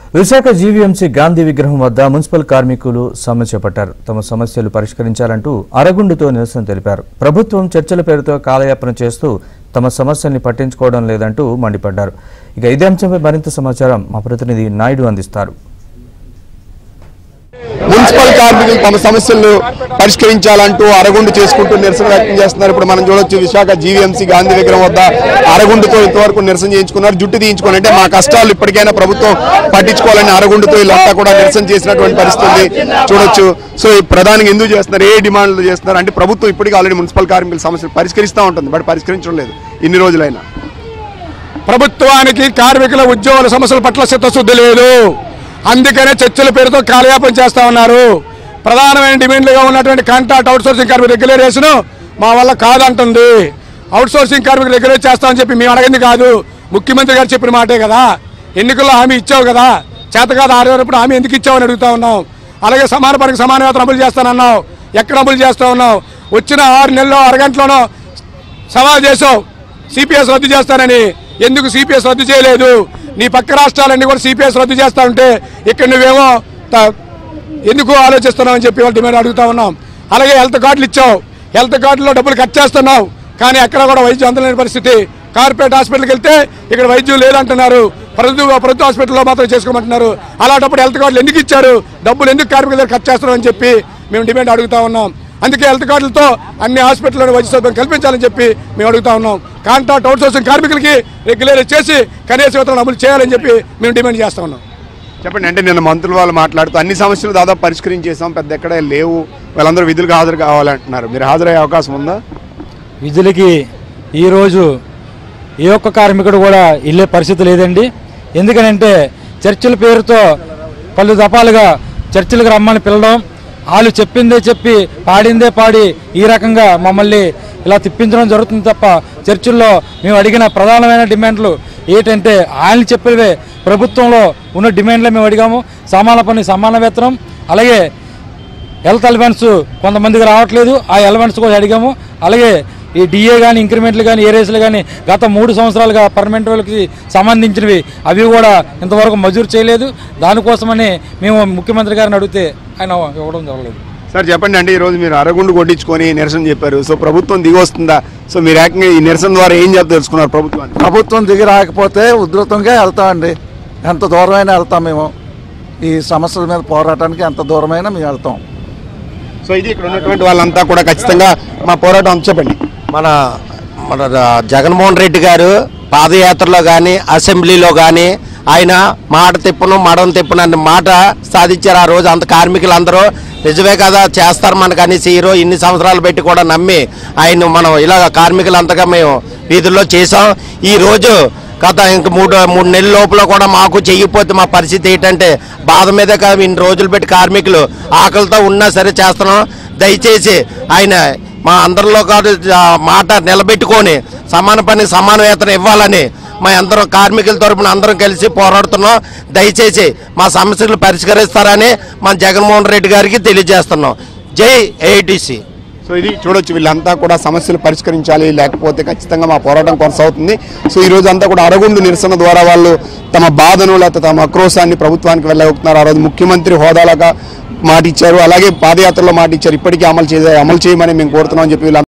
Visakha GVMC Gandhi విగ్రహం వద్ద municipal కార్మికులు సమ్మె చేపట్టారు తమ సమస్యలు పరిష్కరించాలంటూ అరగుండుతో నిరసన తెలిపారు ప్రభుత్వం చర్చల పేరుతో కాలయాపన చేస్తూ తమ సమస్యల్ని పట్టించుకోవడం లేదంటూ మండిపడ్డారు ఇక ఇదే అంశంపై మరింత సమాచారం మా ప్రతినిధి నాయుడు అందిస్తారు మున్సిపల్ కార్మికులు తమ సమస్యలు పరిష్కరించాలంటూ అరగుండు చేసుకుంటూ నిరసన వ్యక్తం చేస్తున్నారు ఇప్పుడు మనం చూడొచ్చు విశాఖ జీవీఎంసీ గాంధీ విగ్రహం వద్ద అరగుండుతో ఇంతవరకు నిరసన చేయించుకున్నారు జుట్టు తీయించుకుని అంటే మా కష్టాలు ఇప్పటికైనా ప్రభుత్వం పట్టించుకోవాలని అరగుండుతో వీళ్ళంతా కూడా నిరసన చేసినటువంటి పరిస్థితి ఉంది. చూడొచ్చు సో ఈ ప్రధానంగా ఎందుకు చేస్తున్నారు ఏ డిమాండ్లు చేస్తున్నారు అంటే ప్రభుత్వం ఇప్పటికీ ఆల్రెడీ మున్సిపల్ కార్మికుల సమస్యలు పరిష్కరిస్తూ ఉంటుంది బట్ పరిష్కరించడం లేదు ఇన్ని రోజులైనా ప్రభుత్వానికి కార్మికుల ఉద్యోగుల సమస్యల పట్ల చిత్తశుద్ధి లేదు అందుకనే చర్చల పేరుతో కాలయాపన చేస్తా ఉన్నారు ప్రధానమైన డిమాండ్లుగా ఉన్నటువంటి కాంట్రాక్ట్ అవుట్సోర్సింగ్ కార్మిక రెగ్యులేషన్ మా వల్ల కాదంటుంది అవుట్సోర్సింగ్ కార్మికులు రెగ్యులేట్ చేస్తామని చెప్పి మేము అడగింది కాదు ముఖ్యమంత్రి గారు చెప్పిన మాటే కదా ఎన్నికల్లో హామీ ఇచ్చావు కదా చేత కాదు ఆరేటప్పుడు హామీ ఎందుకు ఇచ్చావని అడుగుతా ఉన్నాం అలాగే సమాన పనికి సమాన వేతనం అమలు చేస్తానన్నావు ఎక్కడ అమలు చేస్తా ఉన్నావు వచ్చిన ఆరు నెలల్లో అరగంటలోనో సవాల్ చేసావు సిపిఎస్ రద్దు చేస్తానని ఎందుకు సిపిఎస్ రద్దు చేయలేదు నీ పక్క రాష్ట్రాలన్నీ కూడా సిపిఎస్ రద్దు చేస్తా ఉంటే ఇక్కడ నువ్వేమో త- ఎందుకు ఆలోచిస్తున్నావు అని చెప్పి వాళ్ళు డిమాండ్ అడుగుతా ఉన్నాం అలాగే హెల్త్ కార్డులు ఇచ్చావు హెల్త్ కార్డులో డబ్బులు కట్ చేస్తున్నావు కానీ ఎక్కడ కూడా వైద్యం అందలేని పరిస్థితి కార్పొరేట్ హాస్పిటల్కి వెళ్తే ఇక్కడ వైద్యం లేదంటున్నారు ప్రభుత్వ ప్రభుత్వ హాస్పిటల్లో మాత్రం చేసుకోమంటున్నారు అలాంటప్పుడు హెల్త్ కార్డులు ఎందుకు ఇచ్చారు డబ్బులు ఎందుకు కార్మికుల దగ్గర ఖర్చు చేస్తున్నారు అని చెప్పి మేము డిమాండ్ అడుగుతా ఉన్నాం అందుకే హెల్త్ కార్డులతో అన్ని హాస్పిటల్లో వైద్య సౌకర్యం కల్పించాలని చెప్పి మేము అడుగుతా ఉన్నాం కాంట్రాక్ట్ అవుట్సోర్సింగ్ కార్మికులకి రెగ్యులర్ చేసి కనీస వేతనం అమలు చేయాలని చెప్పి మేము డిమాండ్ చేస్తా ఉన్నాం చెప్పండి అంటే నిన్న మంత్రులు వాళ్ళు మాట్లాడుతూ అన్ని సమస్యలు దాదాపు పరిష్కరించేసాం పెద్ద ఎక్కడే లేవు వాళ్ళందరూ విధులకు హాజరు కావాలంటున్నారు మీరు హాజరయ్యే అవకాశం ఉందా విధులకి ఈరోజు ఏ ఒక్క కార్మికుడు కూడా వెళ్ళే పరిస్థితి లేదండి ఎందుకనంటే చర్చిల పేరుతో పలు దఫాలుగా చర్చిలకు రమ్మని పిలవడం వాళ్ళు చెప్పిందే చెప్పి పాడిందే పాడి ఈ రకంగా మమ్మల్ని ఇలా తిప్పించడం జరుగుతుంది తప్ప చర్చిల్లో మేము అడిగిన ప్రధానమైన డిమాండ్లు ఏంటంటే ఆయన చెప్పినవే ప్రభుత్వంలో ఉన్న డిమాండ్లే మేము అడిగాము సమాన పని సమాన వేతనం అలాగే హెల్త్ అలవెన్స్ కొంతమందికి రావట్లేదు ఆ అలవెన్స్ కూడా అడిగాము అలాగే ఈ డిఏ కానీ ఇంక్రిమెంట్లు కానీ ఏరియస్లు కానీ గత మూడు సంవత్సరాలుగా పర్మనెంట్ వాళ్ళకి సంబంధించినవి అవి కూడా ఇంతవరకు మంజూరు చేయలేదు దానికోసమని మేము ముఖ్యమంత్రి గారిని అడిగితే ఆయన ఇవ్వడం జరగలేదు సార్ చెప్పండి అంటే ఈ రోజు మీరు అరగుండు కొట్టించుకొని నిరసన చెప్పారు సో ప్రభుత్వం దిగి వస్తుందా సో మీరు ఏకంగా ఈ నిరసన ద్వారా ఏం చెప్తే తెలుసుకున్నారు ప్రభుత్వాన్ని ప్రభుత్వం దిగి రాకపోతే ఉధృతంగా వెళ్తామండి ఎంత దూరమైనా వెళ్తాం మేము ఈ సమస్యల మీద పోరాటానికి ఎంత దూరమైనా మేము వెళ్తాం సో ఇది ఇక్కడ ఉన్నటువంటి వాళ్ళంతా కూడా ఖచ్చితంగా మా పోరాటం అంత చెప్పండి మన మన జగన్మోహన్ రెడ్డి గారు పాదయాత్రలో కానీ అసెంబ్లీలో కానీ ఆయన మాట తిప్పను మడం తిప్పను అనే మాట సాధించారు ఆ రోజు అంత కార్మికులందరూ నిజమే కదా చేస్తారు మనకు అనేసి హీరో ఇన్ని సంవత్సరాలు పెట్టి కూడా నమ్మి ఆయన మనం ఇలాగ కార్మికులంతగా మేము వీధుల్లో చేసాం ఈ రోజు గత ఇంక మూడు మూడు నెలల లోపల కూడా మాకు చెయ్యకపోతే మా పరిస్థితి ఏంటంటే బాధ మీదే కాదు ఇన్ని రోజులు పెట్టి కార్మికులు ఆకలితో ఉన్నా సరే చేస్తున్నాం దయచేసి ఆయన మా అందరిలో కాదు ఆ మాట నిలబెట్టుకొని సమాన పని సమాన వేతనం ఇవ్వాలని మా అందరం కార్మికుల తరపున అందరం కలిసి పోరాడుతున్నాం దయచేసి మా సమస్యలు పరిష్కరిస్తారని మన జగన్మోహన్ రెడ్డి గారికి తెలియజేస్తున్నాం జై ఏఐటిసి సో ఇది చూడొచ్చు వీళ్ళంతా కూడా సమస్యలు పరిష్కరించాలి లేకపోతే ఖచ్చితంగా మా పోరాటం కొనసాగుతుంది సో ఈ రోజు అంతా కూడా అరగుండు నిరసన ద్వారా వాళ్ళు తమ బాధను లేకపోతే తమ ఆక్రోశాన్ని ప్రభుత్వానికి వెళ్ళగలుగుతున్నారు ఆ రోజు ముఖ్యమంత్రి హోదాలాగా మాట ఇచ్చారు అలాగే పాదయాత్రలో మాట ఇచ్చారు ఇప్పటికీ అమలు చేసే అమలు చేయమని మేము కోరుతున్నాం అని చెప్పి వీళ్ళంతా